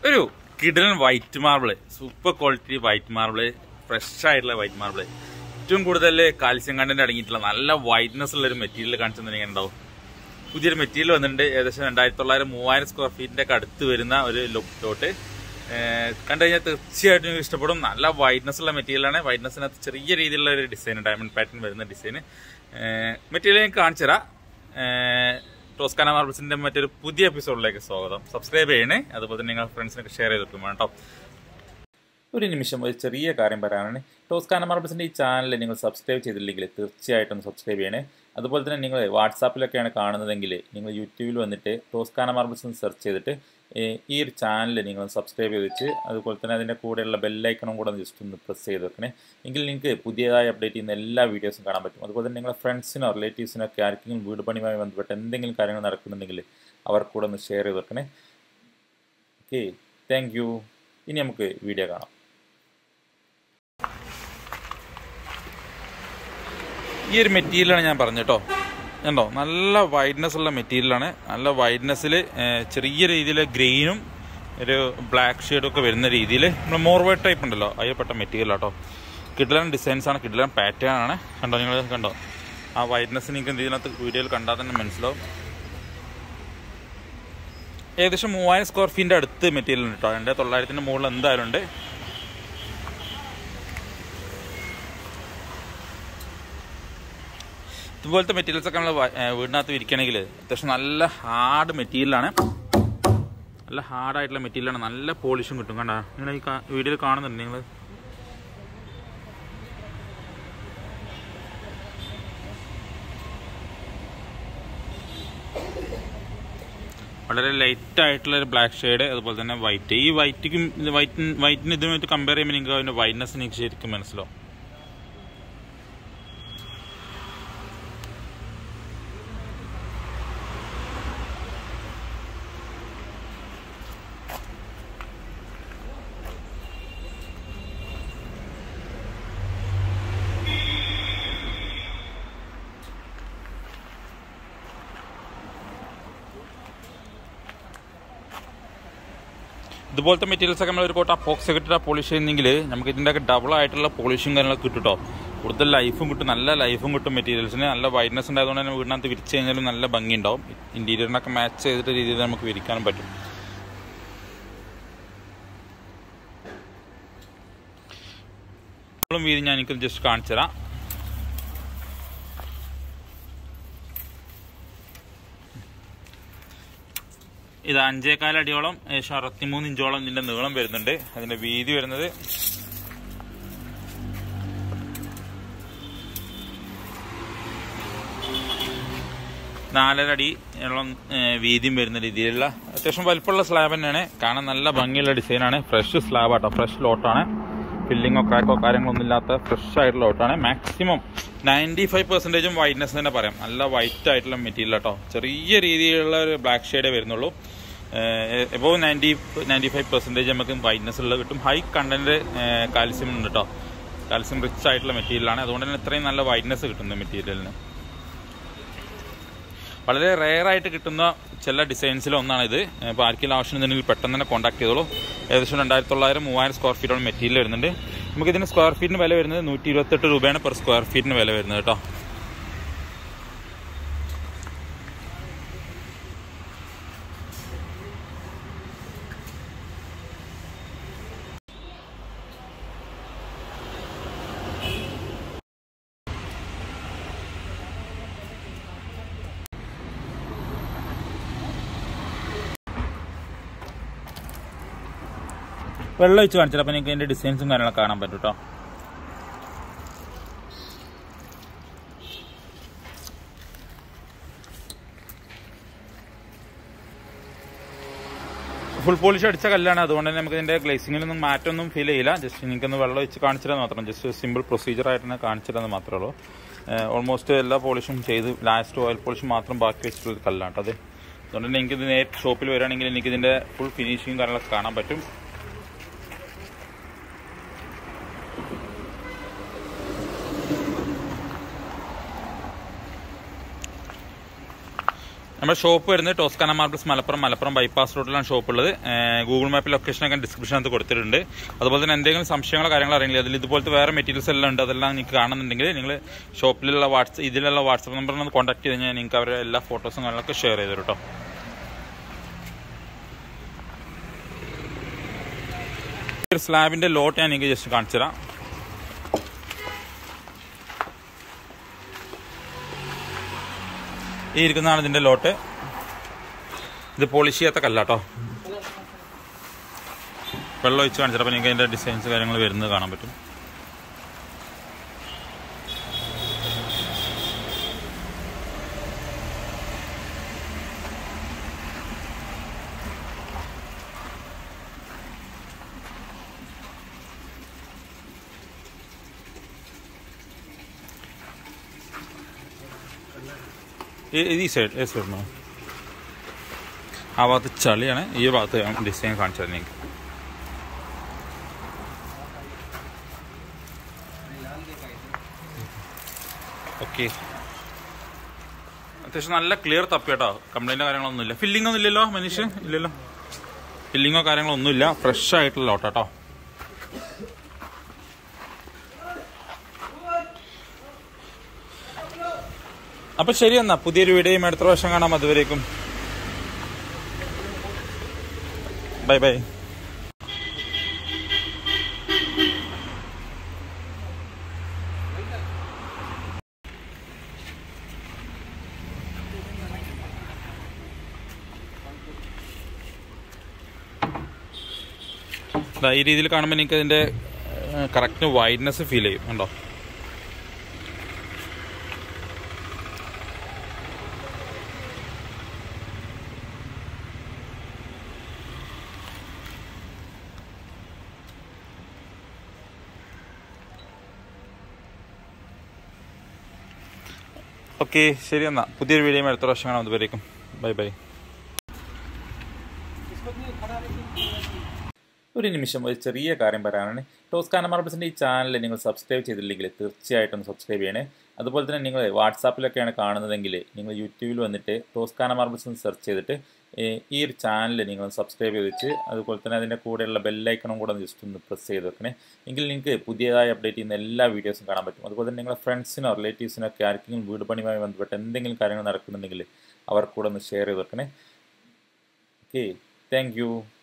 ഒരു കിടലൻ white marble super quality white marble fresh ആയിട്ടുള്ള വൈറ്റ് മാർബിള് ഏറ്റവും കൂടുതൽ കാൽസ്യം കണ്ടന്റ് അടങ്ങിയിട്ടുള്ള നല്ല വൈറ്റ്നസ് ഉള്ള ഒരു മെറ്റീരിയൽ കാണിച്ചു തന്നെ ഉണ്ടാവും പുതിയൊരു മെറ്റീരിയൽ വന്നിട്ടുണ്ട് ഏകദേശം രണ്ടായിരത്തി തൊള്ളായിരം മൂവായിരം സ്ക്വയർ ഫീറ്റിന്റെ ഒക്കെ അടുത്ത് വരുന്ന ഒരു ലുക്കിലോട്ട് കണ്ടു കഴിഞ്ഞാൽ തീർച്ചയായിട്ടും നിങ്ങൾക്ക് ഇഷ്ടപ്പെടും നല്ല വൈറ്റ്നസ് ഉള്ള മെറ്റീരിയലാണ് വൈറ്റ്നസിനകത്ത് ചെറിയ രീതിയിലുള്ള ഒരു ഡിസൈൻ ഡയമണ്ട് പാറ്റേൺ വരുന്ന ഡിസൈൻ മെറ്റീരിയൽ ഞാൻ കാണിച്ചു തരാം ടോസ്കാന മാർബിൾസിന്റെ മറ്റൊരു പുതിയ എപ്പിസോഡിലേക്ക് സ്വാഗതം സബ്സ്ക്രൈബ് ചെയ്യണേ അതുപോലെ തന്നെ നിങ്ങൾ ഫ്രണ്ട്സിനൊക്കെ ഷെയർ ചെയ്തിട്ടും കേട്ടോ ഒരു നിമിഷം ഒരു ചെറിയ കാര്യം പറയാനാണ് ടോസ്കാന മാർബിൾസിൻ്റെ ഈ ചാനൽ നിങ്ങൾ സബ്സ്ക്രൈബ് ചെയ്തില്ലെങ്കിൽ തീർച്ചയായിട്ടും സബ്സ്ക്രൈബ് ചെയ്യണേ അതുപോലെ തന്നെ നിങ്ങൾ വാട്സാപ്പിലൊക്കെയാണ് കാണുന്നതെങ്കിൽ നിങ്ങൾ യൂട്യൂബിൽ വന്നിട്ട് ടോസ്കാന മാർബിൾസ് എന്ന് സെർച്ച് ചെയ്തിട്ട് ഈ ഒരു ചാനൽ നിങ്ങൾ സബ്സ്ക്രൈബ് ചെയ്ത് വെച്ച് അതുപോലെ തന്നെ അതിൻ്റെ കൂടെയുള്ള ബെല്ലൈക്കണും കൂടെ ജസ്റ്റ് ഒന്ന് പ്രസ് ചെയ്ത് വെക്കണേ എങ്കിൽ നിങ്ങൾക്ക് പുതിയതായി അപ്ഡേറ്റ് ചെയ്യുന്ന എല്ലാ വീഡിയോസും കാണാൻ പറ്റും അതുപോലെ തന്നെ നിങ്ങളുടെ ഫ്രണ്ട്സിനോ റിലേറ്റീവ്സിനോ ഒക്കെ ആർക്കെങ്കിലും വീട് പണിയുമായി ബന്ധപ്പെട്ട് എന്തെങ്കിലും കാര്യങ്ങൾ നടക്കുന്നുണ്ടെങ്കിൽ അവർക്ക് കൂടെ ഒന്ന് ഷെയർ ചെയ്ത് വെക്കണേ ഓക്കെ താങ്ക് യു ഇനി നമുക്ക് വീഡിയോ കാണാം ഈ ഒരു മെറ്റീരിയലാണ് ഞാൻ പറഞ്ഞു കേട്ടോ കണ്ടോ നല്ല വൈഡ്നെസ് ഉള്ള മെറ്റീരിയലാണ് നല്ല വൈഡ്നെസ്സിൽ ചെറിയ രീതിയിൽ ഗ്രെയിനും ഒരു ബ്ലാക്ക് ഷെയ്ഡും ഒക്കെ വരുന്ന രീതിയിൽ നമ്മൾ മോർവേഡ് ടൈപ്പ് ഉണ്ടല്ലോ അതിൽപ്പെട്ട മെറ്റീരിയൽ കേട്ടോ കിഡ്ലൻ ഡിസൈൻസ് ആണ് കിഡ്ലൻ പാറ്റേൺ ആണ് കണ്ടോ നിങ്ങൾ കണ്ടോ ആ വൈഡ്നെസ് നിങ്ങൾക്ക് ഇതിനകത്ത് വീഡിയോയിൽ കണ്ടാൽ തന്നെ മനസ്സിലാവും ഏകദേശം മൂവായിരം സ്ക്വയർ ഫീറ്റിൻ്റെ അടുത്ത് മെറ്റീരിയൽ ഉണ്ട് കേട്ടോ എൻ്റെ തൊള്ളായിരത്തിൻ്റെ മുകളിൽ എന്തായാലും ഉണ്ട് ഇതുപോലത്തെ മെറ്റീരിയൽസ് ഒക്കെ നമ്മൾ വീടിനകത്ത് വിരിക്കണമെങ്കിൽ അത്യാവശ്യം നല്ല ഹാർഡ് മെറ്റീരിയലാണ് നല്ല ഹാർഡായിട്ടുള്ള മെറ്റീരിയലാണ് നല്ല പോളിഷും കിട്ടും കണ്ട നിങ്ങൾ ഈ വീഡിയോയിൽ കാണുന്നുണ്ട് നിങ്ങൾ വളരെ ലൈറ്റ് ആയിട്ടുള്ള ഒരു ബ്ലാക്ക് ഷെയ്ഡ് അതുപോലെ തന്നെ വൈറ്റ് ഈ വൈറ്റിക്കും വൈറ്റ് വൈറ്റിന് ഇതുമായിട്ട് കമ്പയർ ചെയ്യുമ്പോൾ നിങ്ങൾക്ക് അതിൻ്റെ വൈറ്റ്നസ് നിങ്ങൾക്ക് ശരിക്കും മനസ്സിലാവും ഇതുപോലത്തെ മെറ്റീരിയൽസ് ഒക്കെ നമ്മൾ ഒരു കോട്ട് അപ്പോക്സ് ഇട്ടിട്ട് പോളിഷ് ചെയ്യുന്നെങ്കിൽ നമുക്ക് ഇതിൻ്റെ ഒക്കെ ഡബിൾ ആയിട്ടുള്ള പോളിഷും കാര്യങ്ങളൊക്കെ കിട്ടും കേട്ടോ കൂടുതൽ ലൈഫും കിട്ടും നല്ല ലൈഫും കിട്ടും മെറ്റീരിയൽസിന് നല്ല വൈറ്റ്നസ് ഉണ്ടായതുകൊണ്ട് തന്നെ വീടിനകത്ത് വിരിച്ച് കഴിഞ്ഞാലും നല്ല ഭംഗി ഉണ്ടാവും ഇൻറ്റീരിയറിനൊക്കെ മാച്ച് ചെയ്തിട്ട് രീതിയിൽ നമുക്ക് വിരിക്കാനും പറ്റും വീതി ഞാൻ എനിക്ക് ജസ്റ്റ് കാണിച്ചു തരാം ഇത് അഞ്ചേകാൽ അടിയോളം ഏകദേശം അറുപത്തിമൂന്ന് ഇഞ്ചോളം ഇതിന്റെ നീളം വരുന്നുണ്ട് അതിന്റെ വീതി വരുന്നത് നാലര അടി ഓളം വീതിയും വരുന്ന രീതിയിലുള്ള അത്യാവശ്യം വലിപ്പമുള്ള സ്ലാബ് തന്നെയാണ് കാണാൻ നല്ല ഭംഗിയുള്ള ഡിസൈനാണ് ഫ്രഷ് സ്ലാബ് ആട്ടോ ഫ്രഷ് ലോട്ടാണ് ഫില്ലിങ്ങോ ക്രാക്കോ കാര്യങ്ങളൊന്നും ഇല്ലാത്ത ഫ്രഷ് ആയിട്ടുള്ള ലോട്ടാണ് മാക്സിമം നയൻറ്റി ഫൈവ് പെർസെൻറ്റേജും വൈറ്റ്നെസ് തന്നെ പറയാം നല്ല വൈറ്റ് ആയിട്ടുള്ള മെറ്റീരിയൽ കേട്ടോ ചെറിയ രീതിയിലുള്ള ഒരു ബ്ലാക്ക് ഷെയ്ഡേ വരുന്നുള്ളൂ above ninety ninety five percentage നമുക്ക് വൈറ്റ്നസ് ഉള്ളത് കിട്ടും ഹൈ കണ്ടന്റ് കാൽസ്യം ഉണ്ട് കേട്ടോ കാൽസ്യം റിച്ച് ആയിട്ടുള്ള മെറ്റീരിയലാണ് അതുകൊണ്ട് തന്നെ ഇത്രയും നല്ല വൈറ്റ്നസ് കിട്ടുന്ന മെറ്റീരിയലിന് വളരെ റെയർ ആയിട്ട് കിട്ടുന്ന ചില ഡിസൈൻസിൽ ഒന്നാണ് ഇത് ഇപ്പോൾ ആർക്കെങ്കിലും ആവശ്യമുണ്ടെങ്കിൽ പെട്ടെന്ന് തന്നെ കോൺടാക്ട് ചെയ്തോളൂ ഏകദേശം രണ്ടായിരത്തി തൊള്ളായിരം മൂവായിരം സ്ക്വയർ ഫീറ്റോളം മെറ്റീരിയൽ വരുന്നുണ്ട് നമുക്ക് ഇതിന് സ്ക്വയർ ഫീറ്റിന് വില വരുന്നത് നൂറ്റി ഇരുപത്തെട്ട് രൂപയാണ് പെർ സ്ക്വയർ ഫീറ്റിന് വില വരുന്നത് കേട്ടോ വെള്ളം ഒഴിച്ച് കാണിച്ചാൽ അപ്പോൾ നിങ്ങൾക്ക് അതിൻ്റെ ഡിസൈൻസും കാര്യങ്ങളൊക്കെ കാണാൻ പറ്റും കേട്ടോ ഫുൾ പോളിഷ് അടിച്ച കല്ലാണ് അതുകൊണ്ട് തന്നെ നമുക്ക് ഇതിന്റെ ഗ്ലേസിങ്ങിലൊന്നും മാറ്റമൊന്നും ഫീൽ ചെയ്യില്ല ജസ്റ്റ് നിങ്ങൾക്കൊന്ന് വെള്ളം ഒഴിച്ച് കാണിച്ചിട്ട് മാത്രം ജസ്റ്റ് സിമ്പിൾ പ്രൊസീജിയർ ആയിട്ട് തന്നെ കാണിച്ചിട്ടെന്ന് മാത്രമേ ഉള്ളൂ ഓൾമോസ്റ്റ് എല്ലാ പോളിഷും ചെയ്ത് ലാസ്റ്റ് ഓയിൽ പോളിഷ് മാത്രം ബാക്കി വെച്ചിട്ടുള്ള കല്ലാണ് കേട്ടോ അത് അതുകൊണ്ട് തന്നെ എനിക്കിത് നേരിട്ട് ഷോപ്പിൽ വരികയാണെങ്കിൽ എനിക്കിതിന്റെ ഫുൾ ഫിനിഷിങ് കാര്യങ്ങളൊക്കെ കാണാൻ പറ്റും നമ്മുടെ ഷോപ്പ് വരുന്നത് Toscana Marcus Malappuram Malappuram bypass റോഡിലാണ് ഷോപ്പ് ഉള്ളത് ഗൂഗിൾ മാപ്പ് ലൊക്കേഷനൊക്കെ ഡിസ്ക്രിപ്ഷനകത്ത് കൊടുത്തിട്ടുണ്ട് അതുപോലെ തന്നെ എന്തെങ്കിലും സംശയങ്ങളോ കാര്യങ്ങളോ അറിയില്ല അതിൽ ഇതുപോലത്തെ വേറെ മെറ്റീരിയൽസ് എല്ലാം ഉണ്ട് അതെല്ലാം നിങ്ങൾക്ക് കാണുന്നുണ്ടെങ്കിൽ നിങ്ങൾ ഷോപ്പിലുള്ള വാട്സ് ഇതിലുള്ള വാട്സപ്പ് നമ്പറിൽ ഒന്ന് കോൺടാക്ട് ചെയ്ത് കഴിഞ്ഞാൽ നിങ്ങൾക്ക് അവരുടെ എല്ലാ ഫോട്ടോസും കാര്യങ്ങളൊക്കെ ഷെയർ ചെയ്തു കേട്ടോ ഒരു സ്ലാബിന്റെ ലോട്ട് ഞാൻ നിങ്ങൾക്ക് ജസ്റ്റ് കാണിച്ചു തരാം ഈ ഇരിക്കുന്നതാണ് ഇതിന്റെ ലോട്ട് ഇത് പോളിഷ് ചെയ്യാത്ത കല്ലാട്ടോ വെള്ളം ഒഴിച്ച് കാണിച്ചിട്ട് നിങ്ങൾക്ക് അതിന്റെ ഡിസൈൻസ് കാര്യങ്ങൾ വരുന്നത് കാണാൻ പറ്റും ഈ- ഈ സൈഡ് ഈ സൈഡിനോ ആ ഭാഗത്ത് ചളിയാണ് ഈ ഭാഗത്ത് ഡിസൈൻ കാണിച്ചു തന്നെ എനിക്ക് ഓക്കെ അത്യാവശ്യം നല്ല ക്ലിയർ തപ്പിയാട്ടോ കംപ്ലൈൻറ്റോ കാര്യങ്ങളൊന്നും ഇല്ല ഫില്ലിംഗ് ഒന്നും ഇല്ലല്ലോ മനീഷ് ഇല്ലല്ലോ ഫില്ലിങ്ങോ കാര്യങ്ങളോ ഒന്നുമില്ല ഫ്രഷ് ആയിട്ടുള്ള ലോട്ടാട്ടോ അപ്പൊ ശരി എന്നാ പുതിയൊരു വീഡിയോയും അടുത്ത പ്രാവശ്യം കാണാം അതുവരേക്കും ബൈ ബൈ ദാ ഈ രീതിയിൽ കാണുമ്പോൾ എനിക്ക് അതിന്റെ കറക്റ്റ് വൈഡ്നെസ് ഫീൽ ചെയ്യും കണ്ടോ ഓക്കെ ശരി എന്നാ പുതിയൊരു വീഡിയോ അടുത്ത പ്രാവശ്യം കാണാം അതുവരേക്കും ബൈ ബൈ ഒരു നിമിഷം ഒരു ചെറിയ കാര്യം പറയാനാണ് ടോസ്കാന മാർബിൾസിൻ്റെ ഈ ചാനൽ നിങ്ങൾ സബ്സ്ക്രൈബ് ചെയ്തില്ലെങ്കിൽ തീർച്ചയായിട്ടും സബ്സ്ക്രൈബ് ചെയ്യണേ അതുപോലെ തന്നെ നിങ്ങൾ വാട്സാപ്പിലൊക്കെയാണ് കാണുന്നതെങ്കിൽ നിങ്ങൾ യൂട്യൂബിൽ വന്നിട്ട് ടോസ്കാന മാർബിൾസ് എന്ന് സെർച്ച് ചെയ്തിട്ട് ഏഹ്, ഈ ഒരു ചാനൽ നിങ്ങൾ സബ്സ്ക്രൈബ് ചെയ്ത് വെച്ച് അതുപോലെ തന്നെ അതിൻ്റെ കൂടെയുള്ള ബെല്ലൈക്കണും കൂടെ ഒന്ന് ജസ്റ്റ് ഒന്ന് പ്രസ് ചെയ്ത് വെക്കണേ എങ്കിൽ നിങ്ങൾക്ക് പുതിയതായി അപ്ഡേറ്റ് ചെയ്യുന്ന എല്ലാ വീഡിയോസും കാണാൻ പറ്റും അതുപോലെ തന്നെ നിങ്ങളുടെ ഫ്രണ്ട്സിനോ റിലേറ്റീവ്സിനോ ഒക്കെ ആർക്കെങ്കിലും വീട് പണിയുമായി ബന്ധപ്പെട്ട് എന്തെങ്കിലും കാര്യങ്ങൾ നടക്കുന്നുണ്ടെങ്കിൽ അവർ കൂടെ ഒന്ന് ഷെയർ ചെയ്ത് വെക്കണേ ഓക്കെ താങ്ക് യു